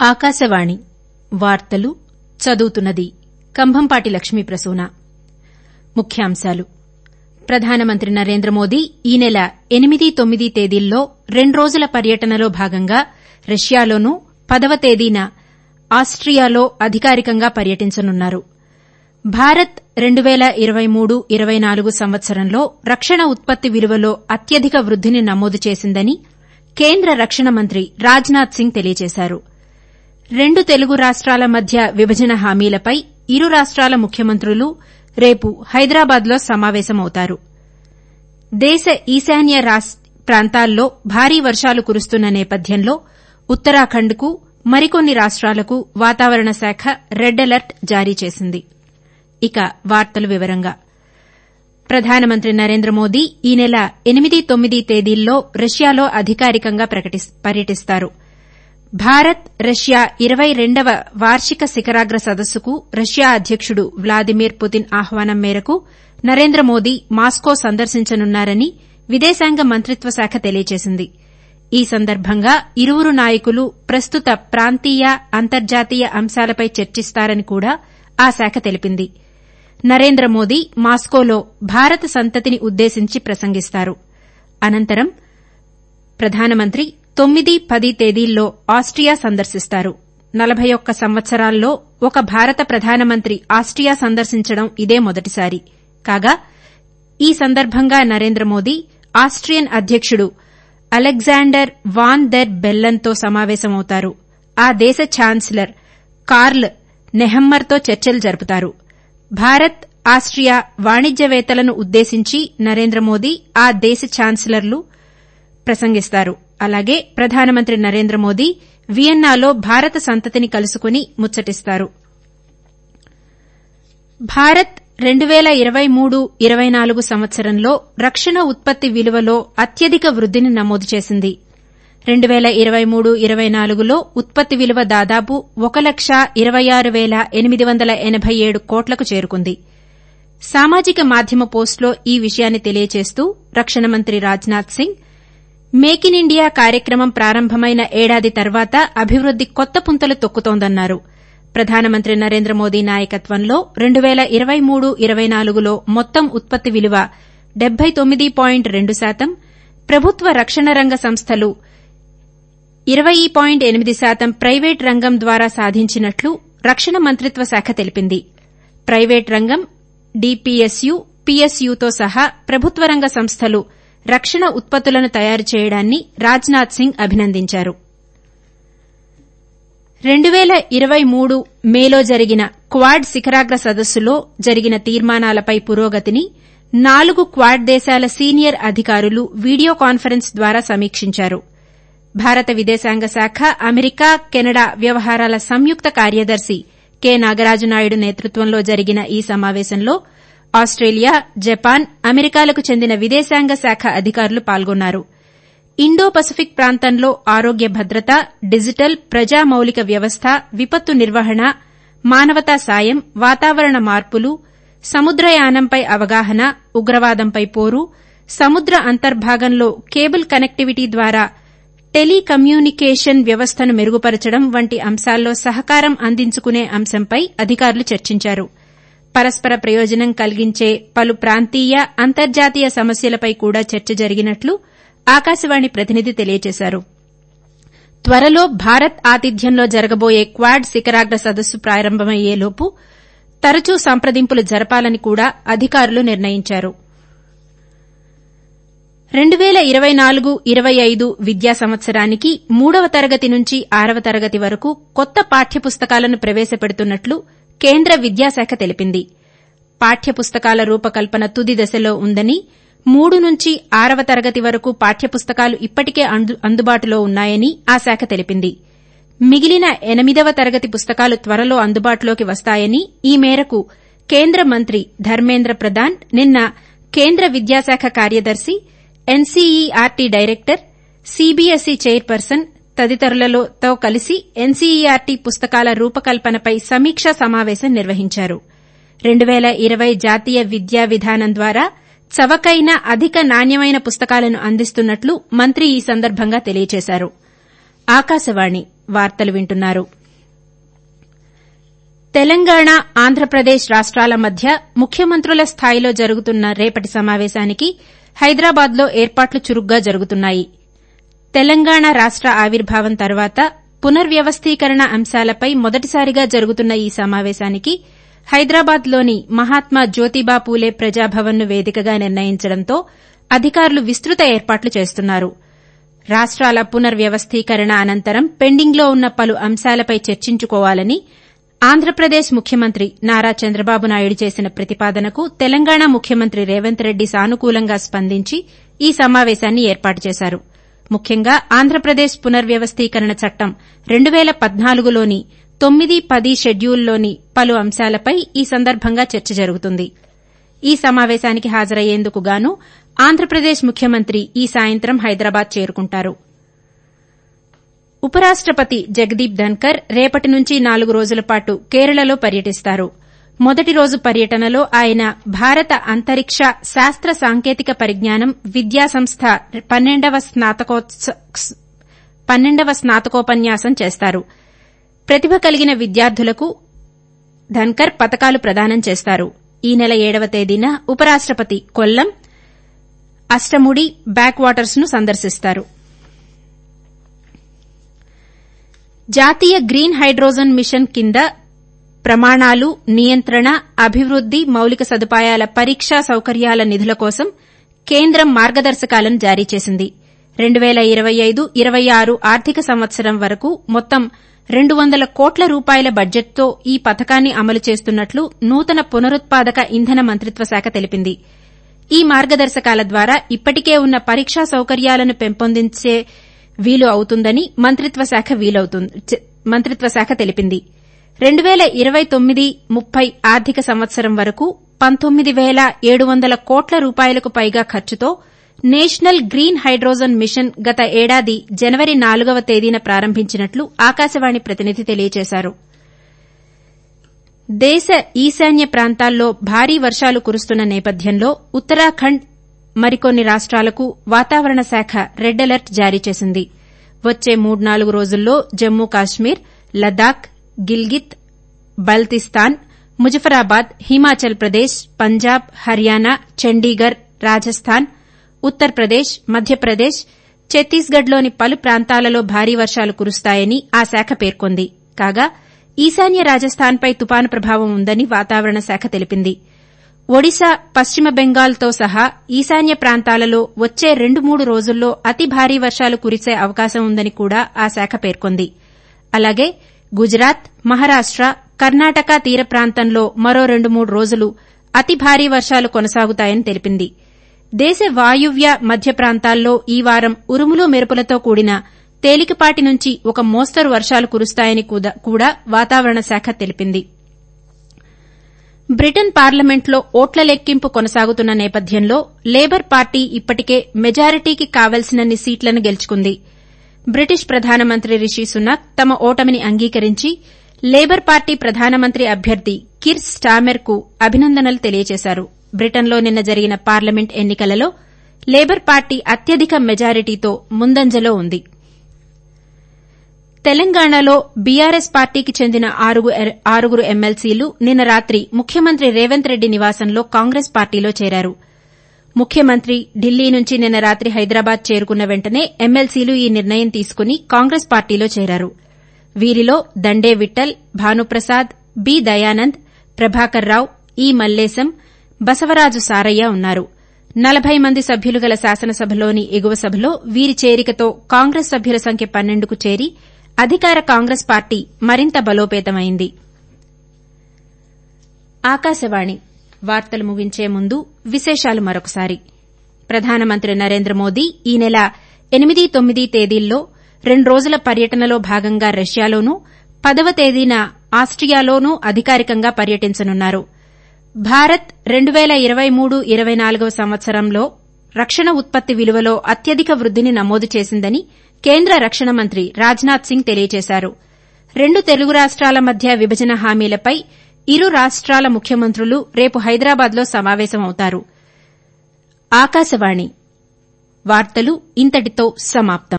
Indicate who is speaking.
Speaker 1: ఆకాశవాణి వార్తలు చదువుతున్నది కంభంపాటి లక్ష్మీ ప్రసూన ముఖ్యాంశాలు ప్రధానమంత్రి నరేంద్ర మోదీ ఈ నెల ఎనిమిది తొమ్మిది తేదీల్లో రెండ్రోజుల పర్యటనలో భాగంగా రష్యాలోనూ పదవ తేదీన ఆస్టియాలో అధికారికంగా పర్యటించనున్నారు భారత్ రెండు పేల ఇరవై మూడు ఇరవై నాలుగు సంవత్సరంలో రక్షణ ఉత్పత్తి విలువలో అత్యధిక వృద్దిని నమోదు చేసిందని కేంద్ర రక్షణ మంత్రి రాజ్నాథ్ సింగ్ తెలియజేశారు రెండు తెలుగు రాష్ట్రాల మధ్య విభజన హామీలపై ఇరు రాష్ట్రాల ముఖ్యమంత్రులు రేపు హైదరాబాద్లో సమావేశమవుతారు దేశ ఈశాన్య ప్రాంతాల్లో భారీ వర్షాలు కురుస్తున్న నేపథ్యంలో ఉత్తరాఖండ్కు మరికొన్ని రాష్ట్రాలకు వాతావరణ శాఖ రెడ్ అలర్ట్ జారీ చేసింది ఇక వార్తల వివరంగా ప్రధానమంత్రి నరేంద్ర మోదీ ఈ నెల ఎనిమిది తొమ్మిది తేదీల్లో రష్యాలో అధికారికంగా పర్యటిస్తారు భారత్ రష్యా ఇరవై రెండవ వార్షిక శిఖరాగ్ర సదస్సుకు రష్యా అధ్యకుడు వ్లాదిమిర్ పుతిన్ ఆహ్వానం మేరకు నరేంద్ర మోదీ మాస్కో సందర్శించనున్నారని విదేశాంగ మంత్రిత్వ శాఖ తెలియజేసింది ఈ సందర్భంగా ఇరువురు నాయకులు ప్రస్తుత ప్రాంతీయ అంతర్జాతీయ అంశాలపై చర్చిస్తారని కూడా ఆ శాఖ తెలిపింది నరేంద్ర మోదీ మాస్కోలో భారత సంతతిని ఉద్దేశించి ప్రసంగిస్తారు అనంతరం ప్రధానమంత్రి తొమ్మిది పది తేదీల్లో ఆస్టియా సందర్శిస్తారు నలభై ఒక్క సంవత్సరాల్లో ఒక భారత ప్రధానమంత్రి ఆస్టియా సందర్శించడం ఇదే మొదటిసారి కాగా ఈ సందర్భంగా నరేంద్ర మోదీ ఆస్టియన్ అధ్యకుడు అలెగ్జాండర్ వాన్ దెర్ బెల్లన్తో సమావేశమవుతారు ఆ దేశ ఛాన్సలర్ కార్ల్ నెహమ్మర్తో చర్చలు జరుపుతారు భారత్ ఆస్టియా వాణిజ్యవేత్తలను ఉద్దేశించి నరేంద్ర మోదీ ఆ దేశ ఛాన్సలర్లు ప్రసంగిస్తారు అలాగే ప్రధానమంత్రి నరేంద్ర మోదీ వియన్నాలో భారత సంతతిని కలుసుకుని ముచ్చటిస్తారు భారత్ రెండు పేల ఇరవై మూడు ఇరవై నాలుగు సంవత్సరంలో రక్షణ ఉత్పత్తి విలువలో అత్యధిక వృద్దిని నమోదు చేసింది రెండు పేల ఇరవై మూడు ఇరవై నాలుగులో ఉత్పత్తి విలువ దాదాపు ఒక లక్ష ఇరవై ఆరు పేల ఎనిమిది వందల ఎనబై ఏడు కోట్లకు చేరుకుంది సామాజిక మాధ్యమ పోస్టులో ఈ విషయాన్ని తెలియజేస్తూ రక్షణ మంత్రి Rajnath Singh make in India కార్యక్రమం ప్రారంభమైన ఏడాది తర్వాత అభివృద్ది కొత్త పుంతలు తొక్కుతోందన్నారు ప్రధానమంత్రి నరేంద్ర మోదీ నాయకత్వంలో రెండు పేల ఇరవై మూడు ఇరవై నాలుగులో మొత్తం ఉత్పత్తి విలువ డెబ్బై తొమ్మిది పాయింట్ రెండు శాతం ప్రభుత్వ రక్షణ రంగ సంస్థలు ఇరవై పాయింట్ ఎనిమిది శాతం ప్రైవేట్ రంగం ద్వారా సాధించినట్లు రక్షణ మంత్రిత్వ శాఖ తెలిపింది ప్రైవేట్ రంగం డీపీఎస్యూ పీఎస్యూతో సహా ప్రభుత్వ రంగ సంస్థలు రక్షణ ఉత్పత్తులను తయారు చేయడాన్ని రాజ్నాథ్ సింగ్ అభినందించారు రెండు పేల ఇరవై మూడు మేలో జరిగిన క్వాడ్ శిఖరాగ్ర సదస్సులో జరిగిన తీర్మానాలపై పురోగతిని నాలుగు క్వాడ్ దేశాల సీనియర్ అధికారులు వీడియో కాన్ఫరెన్స్ ద్వారా సమీక్షించారు భారత విదేశాంగ శాఖ అమెరికా కెనడా వ్యవహారాల సంయుక్త కార్యదర్శి కె నాగరాజునాయుడు నేతృత్వంలో జరిగిన ఈ సమావేశంలో ఆస్టేలియా జపాన్ అమెరికాలకు చెందిన విదేశాంగ శాఖ అధికారులు పాల్గొన్నారు ఇండో పసిఫిక్ ప్రాంతంలో ఆరోగ్య భద్రత డిజిటల్ ప్రజా మౌలిక వ్యవస్థ విపత్తు నిర్వహణ మానవతా సాయం వాతావరణ మార్పులు సముద్రయానంపై అవగాహన ఉగ్రవాదంపై పోరు సముద్ర అంతర్భాగంలో కేబుల్ కనెక్టివిటీ ద్వారా టెలికమ్యూనికేషన్ వ్యవస్థను మెరుగుపరచడం వంటి అంశాల్లో సహకారం అందించుకునే అంశంపై అధికారులు చర్చించారు పరస్పర ప్రయోజనం కలిగించే పలు ప్రాంతీయ అంతర్జాతీయ సమస్యలపై కూడా చర్చ జరిగినట్లు ఆకాశవాణి ప్రతినిధి తెలియజేశారు త్వరలో భారత్ ఆతిథ్యంలో జరగబోయే క్వాడ్ శిఖరాగ్ర సదస్సు ప్రారంభమయ్యేలోపు తరచూ సంప్రదింపులు జరపాలని కూడా అధికారులు నిర్ణయించారు రెండు పేల ఇరవై నాలుగు ఇరవై ఐదు విద్యా సంవత్సరానికి మూడవ తరగతి నుంచి ఆరవ తరగతి వరకు కొత్త పాఠ్యపుస్తకాలను ప్రవేశపెడుతున్నట్లు కేంద్ర విద్యాశాఖ తెలిపింది పాఠ్యపుస్తకాల రూపకల్పన తుది దశలో ఉందని మూడు నుంచి ఆరవ తరగతి వరకు పాఠ్యపుస్తకాలు ఇప్పటికే అందుబాటులో ఉన్నాయని ఆ శాఖ తెలిపింది మిగిలిన ఎనిమిదవ తరగతి పుస్తకాలు త్వరలో అందుబాటులోకి వస్తాయని ఈ మేరకు కేంద్ర మంత్రి ధర్మేంద్ర ప్రధాన్ నిన్న కేంద్ర విద్యాశాఖ కార్యదర్శి ఎన్సీఈఆర్టీ డైరెక్టర్ సీబీఎస్ఈ చైర్పర్సన్ తదితరులతో కలిసి ఎన్సీఈఆర్టీ పుస్తకాల రూపకల్పనపై సమీక్షా సమావేశం నిర్వహించారు రెండు పేల ఇరవై జాతీయ విద్యా విధానం ద్వారా చవకైన అధిక నాణ్యమైన పుస్తకాలను అందిస్తున్నట్లు మంత్రి ఈ సందర్భంగా తెలియజేశారు ఆకాశవాణి వార్తలు వింటున్నారు తెలంగాణ ఆంధ్రప్రదేశ్ రాష్ట్రాల మధ్య ముఖ్యమంత్రుల స్థాయిలో జరుగుతున్న రేపటి సమావేశానికి హైదరాబాద్లో ఏర్పాట్లు చురుగ్గా జరుగుతున్నాయి తెలంగాణ రాష్ట ఆవిర్భావం తర్వాత పునర్వ్యవస్థీకరణ అంశాలపై మొదటిసారిగా జరుగుతున్న ఈ సమావేశానికి హైదరాబాద్లోని మహాత్మా జ్యోతిబా పూలే ప్రజాభవన్ను వేదికగా నిర్ణయించడంతో అధికారులు విస్తృత ఏర్పాట్లు చేస్తున్నారు రాష్ట్రాల పునర్వ్యవస్థీకరణ అనంతరం పెండింగ్లో ఉన్న పలు అంశాలపై చర్చించుకోవాలని ఆంధ్రప్రదేశ్ ముఖ్యమంత్రి నారా చంద్రబాబు నాయుడు చేసిన ప్రతిపాదనకు తెలంగాణ ముఖ్యమంత్రి రేవంత్ రెడ్డి సానుకూలంగా స్పందించి ఈ సమావేశాన్ని ఏర్పాటు చేశారు ముఖ్యంగా ఆంధ్రప్రదేశ్ పునర్వ్యవస్థీకరణ చట్టం రెండు పేల పద్నాలుగులోని తొమ్మిది పది షెడ్యూల్లోని పలు అంశాలపై ఈ సందర్భంగా చర్చ జరుగుతుంది ఈ సమావేశానికి హాజరయ్యేందుకు గాను ఆంధ్రప్రదేశ్ ముఖ్యమంత్రి ఈ సాయంత్రం హైదరాబాద్ చేరుకుంటారు ఉపరాష్టపతి జగదీప్ ధన్కర్ రేపటి నుంచి నాలుగు రోజుల పాటు కేరళలో పర్యటిస్తారు మొదటి రోజు పర్యటనలో ఆయన భారత అంతరిక్ష శాస్త్ర సాంకేతిక పరిజ్ఞానం విద్యా సంస్థ పన్నెండవ స్నాతకోపన్యాసం చేస్తారు ప్రతిభ కలిగిన విద్యార్థులకు ధన్కర్ పతకాలు ప్రదానం చేస్తారు ఈ నెల ఏడవ తేదీన ఉపరాష్టపతి కొల్లం అష్టముడి బ్యాక్ వాటర్స్ ను సందర్శిస్తారు జాతీయ గ్రీన్ హైడ్రోజన్ మిషన్ కింద ప్రమాణాలు నియంత్రణ అభివృద్ది మౌలిక సదుపాయాల పరీక్షా సౌకర్యాల నిధుల కోసం కేంద్రం మార్గదర్శకాలను జారీ చేసింది రెండు పేల ఇరవై ఐదు ఇరవై ఆరు ఆర్థిక సంవత్సరం వరకు మొత్తం రెండు వందల కోట్ల రూపాయల బడ్జెట్తో ఈ పథకాన్ని అమలు చేస్తున్నట్లు నూతన పునరుత్పాదక ఇంధన మంత్రిత్వ శాఖ తెలిపింది ఈ మార్గదర్శకాల ద్వారా ఇప్పటికే ఉన్న పరీక్షా సౌకర్యాలను పెంపొందించే వీలు అవుతుందని మంత్రిత్వ శాఖ తెలిపింది రెండు పేల ఇరవై తొమ్మిది ముప్పై ఆర్థిక సంవత్సరం వరకు పంతొమ్మిది పేల ఏడు వందల కోట్ల రూపాయలకు పైగా ఖర్చుతో నేషనల్ గ్రీన్ హైడ్రోజన్ మిషన్ గత ఏడాది జనవరి నాలుగవ తేదీన ప్రారంభించినట్లు ఆకాశవాణి ప్రతినిధి తెలియజేశారు దేశ ఈశాన్య ప్రాంతాల్లో భారీ వర్షాలు కురుస్తున్న నేపథ్యంలో ఉత్తరాఖండ్ మరికొన్ని రాష్ట్రాలకు వాతావరణ శాఖ రెడ్ అలర్ట్ జారీ చేసింది వచ్చే మూడు నాలుగు రోజుల్లో జమ్మూ కాశ్మీర్ లద్దాఖ్ గిల్గిత్ బల్తిస్తాన్ ముజఫరాబాద్ హిమాచల్ ప్రదేశ్ పంజాబ్ హర్యానా చండీగఢ్ రాజస్థాన్ ఉత్తరప్రదేశ్ మధ్యప్రదేశ్ ఛత్తీస్గఢ్లోని పలు ప్రాంతాలలో భారీ వర్షాలు కురుస్తాయని ఆ శాఖ పేర్కొంది కాగా ఈశాన్య రాజస్థాన్పై తుపాను ప్రభావం ఉందని వాతావరణ శాఖ తెలిపింది ఒడిశా పశ్చిమ బెంగాల్తో సహా ఈశాన్య ప్రాంతాలలో వచ్చే రెండు మూడు రోజుల్లో అతి భారీ వర్షాలు కురిసే అవకాశం ఉందని కూడా ఆ శాఖ పేర్కొంది అలాగే గుజరాత్ మహారాష్ట కర్ణాటక తీర ప్రాంతంలో మరో రెండు మూడు రోజులు అతి భారీ వర్షాలు కొనసాగుతాయని తెలిపింది దేశ వాయువ్య మధ్య ప్రాంతాల్లో ఈ వారం ఉరుములు మెరుపులతో కూడిన తేలికపాటి నుంచి ఒక మోస్తరు వర్షాలు కురుస్తాయని కూడా వాతావరణ శాఖ తెలిపింది బ్రిటన్ పార్లమెంట్లో ఓట్ల లెక్కింపు కొనసాగుతున్న నేపథ్యంలో లేబర్ పార్టీ ఇప్పటికే మెజారిటీకి కావలసినన్ని సీట్లను గెలుచుకుంది బ్రిటిష్ ప్రధానమంత్రి రిషి సునాక్ తమ ఓటమిని అంగీకరించి లేబర్ పార్టీ ప్రధానమంత్రి అభ్యర్థి కిర్ స్టామెర్ కు అభినందనలు తెలియజేశారు బ్రిటన్లో నిన్న జరిగిన పార్లమెంట్ ఎన్నికలలో లేబర్ పార్టీ అత్యధిక మెజారిటీతో ముందంజలో ఉంది తెలంగాణలో బీఆర్ఎస్ పార్టీకి చెందిన ఆరుగురు ఎమ్మెల్సీలు నిన్న రాత్రి ముఖ్యమంత్రి రేవంత్ రెడ్డి నివాసంలో కాంగ్రెస్ పార్టీలో చేరారు ముఖ్యమంత్రి ఢిల్లీ నుంచి నిన్న రాత్రి హైదరాబాద్ చేరుకున్న వెంటనే ఎమ్మెల్సీలు ఈ నిర్ణయం తీసుకుని కాంగ్రెస్ పార్టీలో చేరారు వీరిలో దండే విఠల్ భానుప్రసాద్ బి దయానంద్ ప్రభాకర్ రావు ఈ మల్లేశం బసవరాజు సారయ్య ఉన్నారు నలభై మంది సభ్యులు గల శాసనసభలోని ఎగువ సభలో వీరి చేరికతో కాంగ్రెస్ సభ్యుల సంఖ్య పన్నెండుకు చేరి అధికార కాంగ్రెస్ పార్టీ మరింత బలోపేతమైంది ఆకాశవాణి వార్తలు ముగించే ముందు విశేషాలు మరొకసారి ప్రధానమంత్రి నరేంద్ర మోదీ ఈ నెల ఎనిమిది తొమ్మిది తేదీల్లో రెండు రోజుల పర్యటనలో భాగంగా రష్యాలోనూ పదవ తేదీన ఆస్టియాలోనూ అధికారికంగా పర్యటించనున్నారు భారత్ రెండు పేల ఇరవై మూడు ఇరవై నాలుగవ సంవత్సరంలో రక్షణ ఉత్పత్తి విలువలో అత్యధిక వృద్దిని నమోదు చేసిందని కేంద్ర రక్షణ మంత్రి రాజ్నాథ్ సింగ్ తెలియజేశారు రెండు తెలుగు రాష్ట్రాల మధ్య విభజన హామీలపై ఇరు రాష్ట్రాల ముఖ్యమంత్రులు రేపు హైదరాబాద్లో సమావేశమవుతారు ఆకాశవాణి వార్తలు ఇంతటితో సమాప్తం